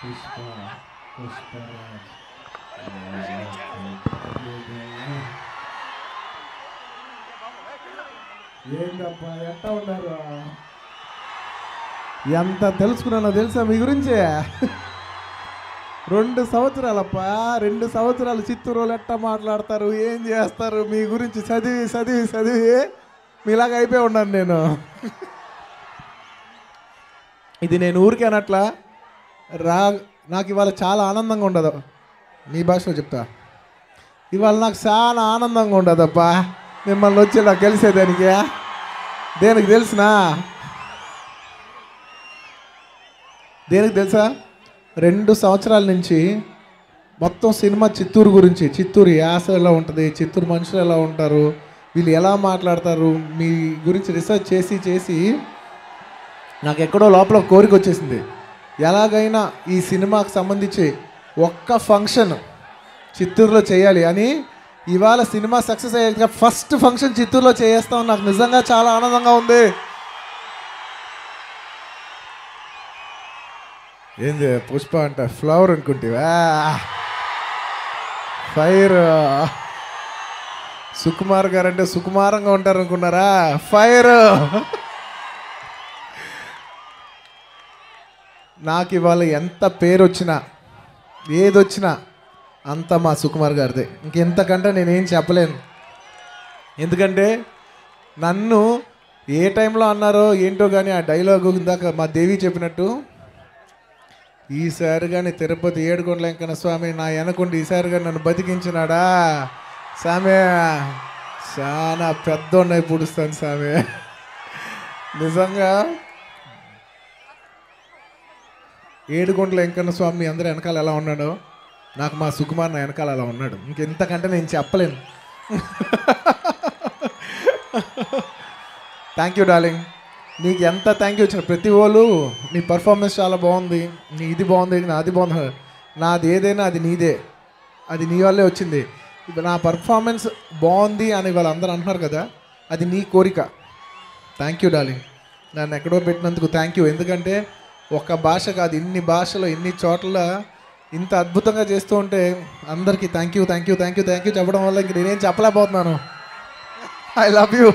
పుష్ప పుష్పరాజ్ ఏంటప్పా ఎట్టా ఉన్నారు ఎంత తెలుసుకున్నానో తెలుసా మీ గురించి రెండు సంవత్సరాలప్పా రెండు సంవత్సరాలు చిత్తూరులో ఎట్టా మాట్లాడతారు ఏం చేస్తారు మీ గురించి చదివి చదివి చదివి మీలాగా అయిపోయి ఉన్నాను నేను ఇది నేను ఊరికే అనట్లా రా నాకు ఇవాళ చాలా ఆనందంగా ఉండదు మీ భాషలో చెప్తా ఇవాళ నాకు చాలా ఆనందంగా ఉండదబ్బా మిమ్మల్ని వచ్చి నాకు తెలిసేదానికి దేనికి తెలిసినా దేనికి తెలుసా రెండు సంవత్సరాల నుంచి మొత్తం సినిమా చిత్తూరు గురించి చిత్తూరు యాస ఎలా ఉంటుంది చిత్తూరు మనుషులు ఎలా ఉంటారు వీళ్ళు ఎలా మాట్లాడతారు మీ గురించి రీసెర్చ్ చేసి చేసి నాకు ఎక్కడో లోపల ఒక కోరిక వచ్చేసింది ఎలాగైనా ఈ సినిమాకు సంబంధించి ఒక్క ఫంక్షన్ చిత్తూరులో చేయాలి అని ఇవాళ సినిమా సక్సెస్ అయ్యేది ఫస్ట్ ఫంక్షన్ చిత్తూరులో చేస్తాం నాకు నిజంగా చాలా ఆనందంగా ఉంది ఏంది పుష్ప అంట ఫ్లవర్ అనుకుంటేవా ఫైర్ సుకుమార్ గారు అంటే సుకుమారంగా ఉంటారు అనుకున్నారా ఫైర్ నాకు ఇవాళ ఎంత పేరు వచ్చినా ఏదొచ్చినా అంత మా సుకుమార్ గారిదే ఇంకెంతకంటే నేనేం చెప్పలేను ఎందుకంటే నన్ను ఏ టైంలో అన్నారో ఏంటో కానీ ఆ డైలాగు ఇందాక మా దేవి చెప్పినట్టు ఈసారి కానీ తిరుపతి ఏడుకొండల వెంకన్న స్వామి నా వెనకుండి ఈసారి కానీ నన్ను బతికించినాడా స్వామి చాలా పెద్దోన్నై పుడుస్తాను స్వామి నిజంగా ఏడుకొండల వెంకన్న స్వామి అందరూ వెనకాల ఎలా ఉన్నాడో నాకు మా సుకుమార్ నా వెనకాల అలా ఉన్నాడు ఇంకెంతకంటే నేను చెప్పలేను థ్యాంక్ యూ డార్లింగ్ నీకు ఎంత థ్యాంక్ యూ వచ్చిన ప్రతి వాళ్ళు నీ పర్ఫార్మెన్స్ చాలా బాగుంది నీ ఇది బాగుంది నాది బాగుంది నాది ఏదైనా అది నీదే అది నీ వల్లే వచ్చింది ఇప్పుడు నా పర్ఫార్మెన్స్ బాగుంది అని వాళ్ళు అందరూ అంటున్నారు కదా అది నీ కోరిక థ్యాంక్ యూ డార్లింగ్ నన్ను ఎక్కడో పెట్టినందుకు థ్యాంక్ యూ ఎందుకంటే ఒక భాష కాదు ఇన్ని భాషలు ఇన్ని చోట్ల ఇంత అద్భుతంగా చేస్తూ ఉంటే అందరికీ thank you thank you thank you thank you చెప్పడం వల్ల ఇంక నేనేం చెప్పలేకపోతున్నాను ఐ లవ్ యూ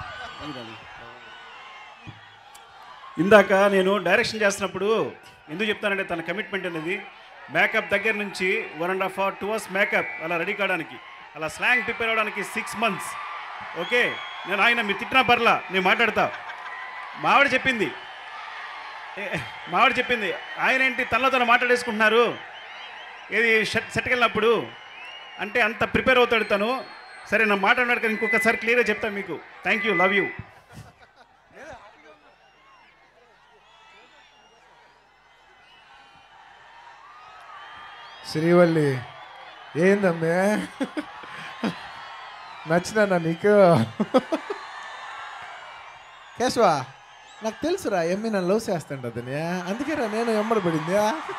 ఇందాక నేను డైరెక్షన్ చేస్తున్నప్పుడు ఎందుకు చెప్తానంటే తన కమిట్మెంట్ అనేది మేకప్ దగ్గర నుంచి one and half hour two hours makeup అలా రెడీ కావడానికి అలా స్లాంగ్ ప్రిపేర్ అవ్వడానికి సిక్స్ మంత్స్ ఓకే నేను ఆయన మీరు తిట్టినా పర్లా నేను మాట్లాడతా మావిడ చెప్పింది ఏ, మావిడ చెప్పింది ఆయన ఏంటి తనలో తను మాట్లాడేసుకుంటున్నారు ఏది షెట్ సెట్కి వెళ్ళినప్పుడు అంటే అంత ప్రిపేర్ అవుతాడు తను సరే నా మాట్లాడినాడు కానీ ఇంకొకసారి క్లియర్గా చెప్తాను మీకు thank you love you Srivalli ఏందమ్మే నచ్చినా నీకు కేశవా నాకు తెలుసురా ఎమ్మి నన్ను లవ్ చేస్తుంటదని అందుకేరా నేను ఎమ్మడబడింది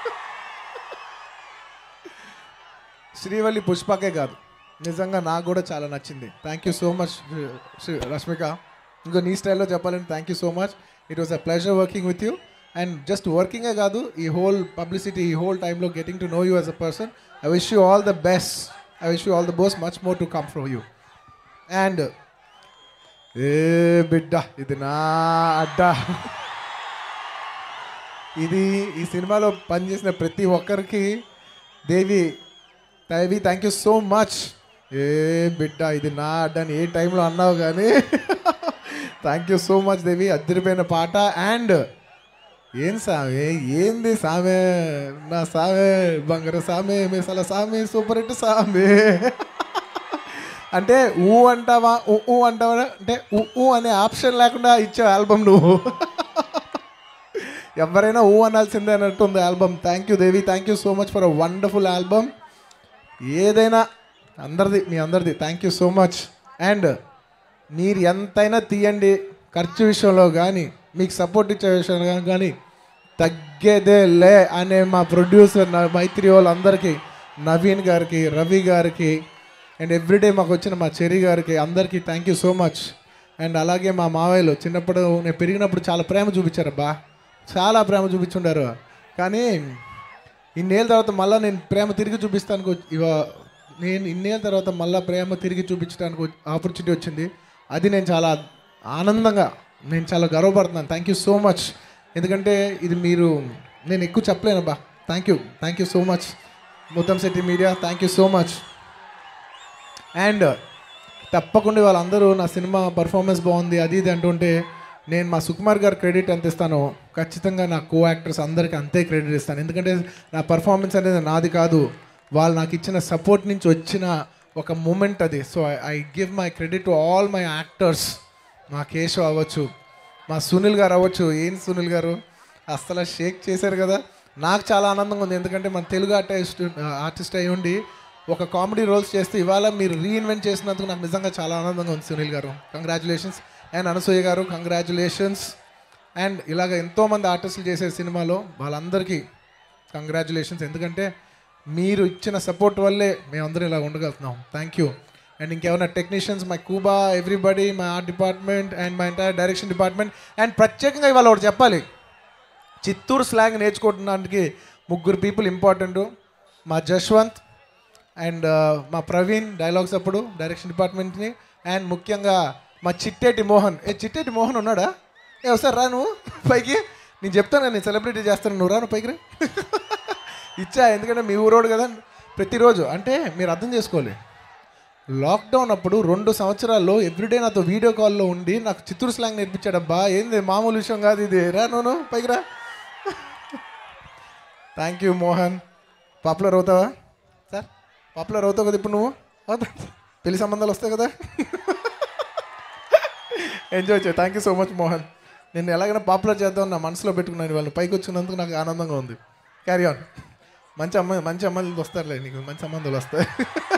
శ్రీవల్లి పుష్పకే కాదు నిజంగా నాకు కూడా చాలా నచ్చింది thank you so much Sri Rashmika ఇంకో నీ స్టైల్లో చెప్పాలంటే thank you so much it was a pleasure working with you and just వర్కింగే కాదు ఈ హోల్ పబ్లిసిటీ ఈ హోల్ టైంలో getting to know you as a person I wish you all the best I wish you all the best much more to come from you and ఏ బిడ్డ ఇది నా అడ్డా ఇది ఈ సినిమాలో పనిచేసిన ప్రతి ఒక్కరికి Devi Devi thank you so much ఏ బిడ్డ ఇది నా అడ్డ అని ఏ టైంలో అన్నావు కానీ thank you so much Devi అద్దరిపోయిన పాట అండ్ ఏం సామే ఏంది సామే నా సామే బంగారు సామే మీసాల సామే సూపర్ హిట్ సామే అంటే ఊ అంటావా ఊ ఊ అంటావా అంటే ఊ ఊ అనే ఆప్షన్ లేకుండా ఇచ్చావు ఆల్బమ్ నువ్వు ఎవరైనా ఊ అనాల్సిందే అన్నట్టు ఉంది album thank you Devi thank you so much for a wonderful album ఏదైనా అందరిది మీ అందరిది thank you so much and మీరు ఎంతైనా తీయండి ఖర్చు విషయంలో కానీ మీకు సపోర్ట్ ఇచ్చే విషయంలో కానీ తగ్గేదే లే అనే మా ప్రొడ్యూసర్ నా మైత్రి వాళ్ళందరికీ నవీన్ గారికి రవి గారికి అండ్ ఎవ్రీడే మాకు వచ్చిన మా చెరి గారికి అందరికీ thank you so much and అలాగే మా మావయ్యలు చిన్నప్పుడు నేను పెరిగినప్పుడు చాలా ప్రేమ చూపించారబ్బా చాలా ప్రేమ చూపించుండారు కానీ ఇన్నేళ్ళ తర్వాత మళ్ళీ నేను ప్రేమ తిరిగి చూపిస్తానికి వచ్చి- ఇవా నేను ఇన్నేళ్ళ తర్వాత మళ్ళీ ప్రేమ తిరిగి చూపించడానికి ఆపర్చునిటీ వచ్చింది అది నేను చాలా ఆనందంగా నేను చాలా గర్వపడుతున్నాను థ్యాంక్ యూ సో మచ్ ఎందుకంటే ఇది మీరు నేను ఎక్కువ చెప్పలేను బా thank you thank you so much Muddam Shetty media thank you so much and తప్పకుండా వాళ్ళందరూ నా సినిమా పర్ఫార్మెన్స్ బాగుంది అది ఇది అంటుంటే నేను మా సుకుమార్ గారు క్రెడిట్ ఎంత ఇస్తానో ఖచ్చితంగా నా కో యాక్టర్స్ అందరికీ అంతే క్రెడిట్ ఇస్తాను ఎందుకంటే నా పర్ఫార్మెన్స్ అనేది నాది కాదు వాళ్ళు నాకు ఇచ్చిన సపోర్ట్ నుంచి వచ్చిన ఒక మూమెంట్ అది so I give my credit to all my actors మా కేశవ్ అవ్వచ్చు మా సునీల్ గారు అవ్వచ్చు ఏం సునీల్ గారు అస్సలు షేక్ చేశారు కదా నాకు చాలా ఆనందంగా ఉంది ఎందుకంటే మన తెలుగు ఆర్టిస్ట్ ఆర్టిస్ట్ అయి ఉండి ఒక కామెడీ రోల్స్ చేస్తే ఇవాళ మీరు రీఇన్వెంట్ చేసినందుకు నాకు నిజంగా చాలా ఆనందంగా ఉంది సునీల్ గారు కంగ్రాచులేషన్స్ అండ్ అనసూయ గారు కంగ్రాచులేషన్స్ అండ్ ఇలాగ ఎంతోమంది ఆర్టిస్టులు చేసే సినిమాలో వాళ్ళందరికీ కంగ్రాచులేషన్స్ ఎందుకంటే మీరు ఇచ్చిన సపోర్ట్ వల్లే మేమందరం ఇలా ఉండగలుగుతున్నాం థ్యాంక్ యూ అండ్ ఇంకేమైనా టెక్నీషియన్స్ మై కూబా everybody my art department and my entire direction department and ప్రత్యేకంగా ఇవాళ ఒకటి చెప్పాలి చిత్తూరు స్లాంగ్ నేర్చుకోవడానికి ముగ్గురు పీపుల్ ఇంపార్టెంట్ మా జశ్వంత్ అండ్ మా ప్రవీణ్ డైలాగ్స్ అప్పుడు డైరెక్షన్ డిపార్ట్మెంట్ని అండ్ ముఖ్యంగా మా చిట్టేటి మోహన్ ఏ చిట్టేటి మోహన్ ఉన్నాడా ఏ ఒకసారి రా నువ్వు పైకి నేను చెప్తాను నేను సెలబ్రిటీ చేస్తాను నువ్వు రా నువ్వు పైకి రా ఇచ్చా ఎందుకంటే మీ ఊరోడు కదా ప్రతిరోజు అంటే మీరు అర్థం చేసుకోవాలి లాక్డౌన్ అప్పుడు రెండు సంవత్సరాల్లో ఎవ్రీడే నాతో వీడియో కాల్లో ఉండి నాకు చిత్తూరు స్లాంగ్ నేర్పించాడబ్బా ఏంది మామూలు విషయం కాదు ఇది రా నువ్వు పైకి రా థ్యాంక్ యూ మోహన్ పాపులర్ అవుతావా సార్ పాపులర్ అవుతావు కదా ఇప్పుడు నువ్వు అవుతా పెళ్లి సంబంధాలు వస్తాయి కదా ఎంజాయ్ చేయ thank you so much Mohan నేను ఎలాగైనా పాపులర్ చేద్దాం నా మనసులో పెట్టుకున్నాను వాళ్ళు పైకి వచ్చినందుకు నాకు ఆనందంగా ఉంది క్యారీ ఆన్ మంచి అమ్మాయి మంచి అమ్మాయిలు వస్తారులే నీకు మంచి సంబంధాలు వస్తాయి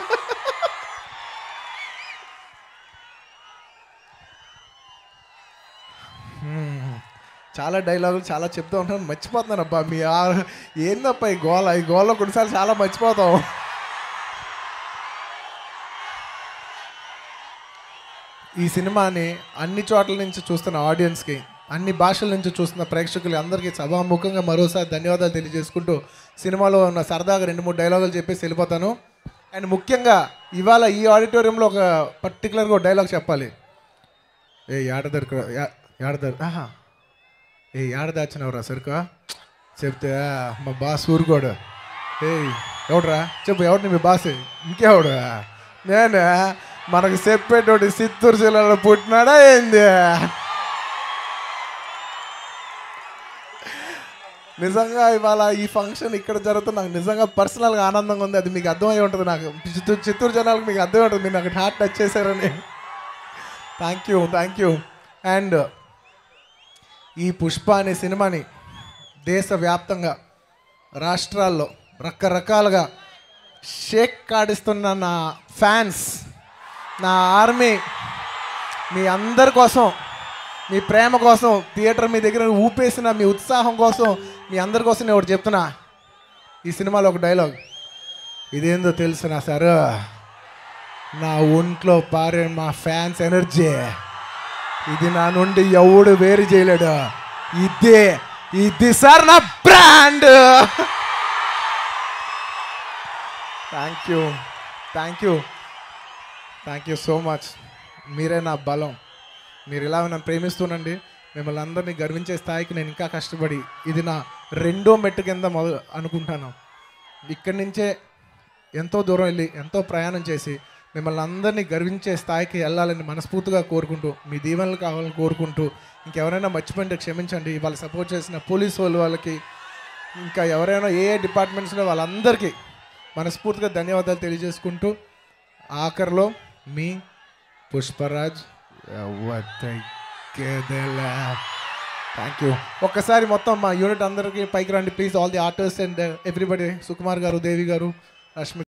హ్మ్. చాలా డైలాగులు చాలా చెప్తూ ఉంటాను మర్చిపోతున్నాను అబ్బా మీ ఆ- ఏందప్పా ఈ గోల ఈ గోల కొన్నిసార్లు చాలా మర్చిపోతాం ఈ సినిమాని అన్ని చోట్ల నుంచి చూస్తున్న ఆడియన్స్కి అన్ని భాషల నుంచి చూస్తున్న ప్రేక్షకులు అందరికీ సభాముఖంగా మరోసారి ధన్యవాదాలు తెలియజేసుకుంటూ సినిమాలో ఉన్న సరదాగా రెండు మూడు డైలాగులు చెప్పేసి వెళ్ళిపోతాను అండ్ ముఖ్యంగా ఇవాళ ఈ ఆడిటోరియంలో ఒక పర్టికులర్గా ఒక డైలాగ్ చెప్పాలి ఏ ఏడ దొరక ఏడ దొర ఆహా ఏ ఏడ దాచినవరా సరుక చెప్తే "ఆ, మా బాస్ ఊరుకోడు ఏయ్ ఎవడరా చెప్పు ఎవడు మీ బాస్ ఇంకెవడు నేనే మనకు చెప్పేటోటి చిత్తూరు జిల్లాలో పుట్టినాడా ఏంది నిజంగా ఇవాళ ఈ ఫంక్షన్ ఇక్కడ జరుగుతుంది నాకు నిజంగా పర్సనల్గా ఆనందంగా ఉంది అది మీకు అర్థమై ఉంటుంది నాకు చిత్తూరు చిత్తూరు జనాలకు మీకు అర్థమై ఉంటుంది మీరు నాకు హార్ట్ టచ్ చేశారని thank you thank you and ఈ పుష్ప అనే సినిమాని దేశవ్యాప్తంగా రాష్ట్రాల్లో రకరకాలుగా షేక్ కాడిస్తున్న నా ఫ్యాన్స్ నా ఆర్మీ మీ అందరి కోసం మీ ప్రేమ కోసం థియేటర్ మీ దగ్గర ఊపేసిన మీ ఉత్సాహం కోసం మీ అందరి కోసం నేను ఒకటి చెప్తున్నా ఈ సినిమాలో ఒక డైలాగ్ ఇదేందో తెలుసునా సార్ నా ఒంట్లో పారే మా ఫ్యాన్స్ ఎనర్జీ ఇది నా నుండి ఎవడు వేరు చేయలేడు ఇదే ఇది సార్ నా brand thank you thank you thank you so much మీరే నా బలం మీరు ఇలా నన్ను ప్రేమిస్తూనండి మిమ్మల్ని అందరినీ గర్వించే స్థాయికి నేను ఇంకా కష్టపడి ఇది నా రెండో మెట్టు కింద మొదలు అనుకుంటాను ఇక్కడి నుంచే ఎంతో దూరం వెళ్ళి ఎంతో ప్రయాణం చేసి మిమ్మల్ని అందరినీ గర్వించే స్థాయికి వెళ్ళాలని మనస్ఫూర్తిగా కోరుకుంటూ మీ దీవెనలు కావాలని కోరుకుంటూ ఇంకెవరైనా మర్చిపోయింటే క్షమించండి వాళ్ళు సపోర్ట్ చేసిన పోలీస్ వాళ్ళు వాళ్ళకి ఇంకా ఎవరైనా ఏ ఏ డిపార్ట్మెంట్స్లో వాళ్ళందరికీ మనస్ఫూర్తిగా ధన్యవాదాలు తెలియజేసుకుంటూ ఆఖరిలో మీ పుష్పరాజ్ థ్యాంక్ యూ ఒక్కసారి మొత్తం మా యూనిట్ అందరికీ పైకి రండి please all the artist and everybody Sukumar గారు దేవి గారు రష్మి